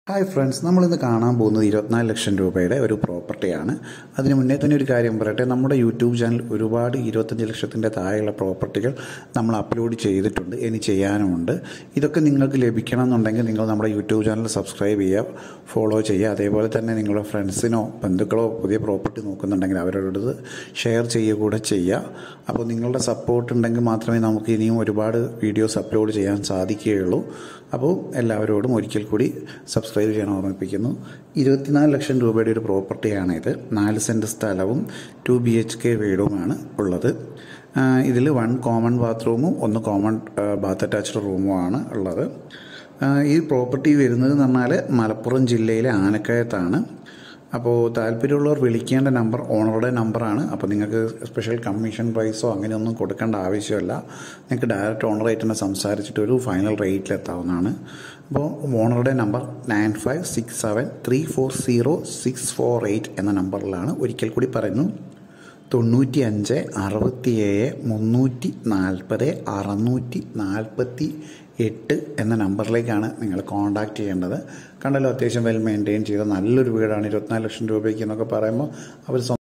hi friends നമ്മളിന്ന് കാണാൻ പോകുന്നത് ഇരുപത്തിനാല് ലക്ഷം രൂപയുടെ ഒരു പ്രോപ്പർട്ടിയാണ് അതിന് മുന്നേ തന്നെ ഒരു കാര്യം പറയട്ടെ നമ്മുടെ യൂട്യൂബ് ചാനൽ ഒരുപാട് ഇരുപത്തഞ്ച് ലക്ഷത്തിൻ്റെ താഴെയുള്ള പ്രോപ്പർട്ടികൾ നമ്മൾ അപ്ലോഡ് ചെയ്തിട്ടുണ്ട് ഇനി ചെയ്യാനുമുണ്ട് ഇതൊക്കെ നിങ്ങൾക്ക് ലഭിക്കണം എന്നുണ്ടെങ്കിൽ നിങ്ങൾ നമ്മുടെ യൂട്യൂബ് ചാനൽ സബ്സ്ക്രൈബ് ചെയ്യുക ഫോളോ ചെയ്യുക അതേപോലെ തന്നെ നിങ്ങളുടെ ഫ്രണ്ട്സിനോ ബന്ധുക്കളോ പുതിയ പ്രോപ്പർട്ടി നോക്കുന്നുണ്ടെങ്കിൽ അവരോട് ഷെയർ ചെയ്യുക കൂടെ ചെയ്യുക അപ്പോൾ നിങ്ങളുടെ സപ്പോർട്ട് ഉണ്ടെങ്കിൽ മാത്രമേ നമുക്ക് ഇനിയും ഒരുപാട് വീഡിയോസ് അപ്ലോഡ് ചെയ്യാൻ സാധിക്കുകയുള്ളൂ അപ്പോൾ എല്ലാവരോടും ഒരിക്കൽ കൂടി സബ്സ്ക്രൈബ് ചെയ്യാൻ ഓർമ്മിപ്പിക്കുന്നു ഇരുപത്തിനാല് ലക്ഷം രൂപയുടെ ഒരു പ്രോപ്പർട്ടിയാണ് ഇത് നാല് സെൻറ്റ് സ്ഥലവും ടു ബി എച്ച് കെ വീടുമാണ് ഉള്ളത് ഇതിൽ വൺ കോമൺ ബാത്റൂമും ഒന്ന് കോമൺ ബാത്ത് അറ്റാച്ച്ഡ് റൂമുമാണ് ഉള്ളത് ആ, ഈ പ്രോപ്പർട്ടി വരുന്നത് എന്ന് പറഞ്ഞാൽ മലപ്പുറം ജില്ലയിലെ ആനക്കയത്താണ് അപ്പോൾ താല്പര്യമുള്ളവർ വിളിക്കേണ്ട നമ്പർ ഓണറുടെ നമ്പറാണ് അപ്പോൾ നിങ്ങൾക്ക് സ്പെഷ്യൽ കമ്മീഷൻ പ്രൈസോ അങ്ങനെയൊന്നും കൊടുക്കേണ്ട ആവശ്യമില്ല നിങ്ങൾക്ക് ഡയറക്റ്റ് ഓണറായിട്ട് തന്നെ സംസാരിച്ചിട്ട് ഒരു ഫൈനൽ റേറ്റിലെത്താവുന്നതാണ് അപ്പോൾ ഓണറുടെ number nine five six seven three four zero six four eight എന്ന നമ്പറിലാണ് ഒരിക്കൽ കൂടി പറയുന്നു തൊണ്ണൂറ്റി അഞ്ച് അറുപത്തി ഏഴ് മുന്നൂറ്റി നാൽപ്പത് അറുന്നൂറ്റി നാൽപ്പത്തി എട്ട് എന്ന നമ്പറിലേക്കാണ് നിങ്ങൾ കോൺടാക്റ്റ് ചെയ്യേണ്ടത് കണ്ടല്ലോ അത്യാവശ്യം വെൽ മെയിൻറ്റെയിൻ ചെയ്ത നല്ലൊരു വീടാണ് ഇരുപത്തിനാല് ലക്ഷം രൂപയ്ക്ക് എന്നൊക്കെ പറയുമ്പോൾ അവർ സ്വന്തം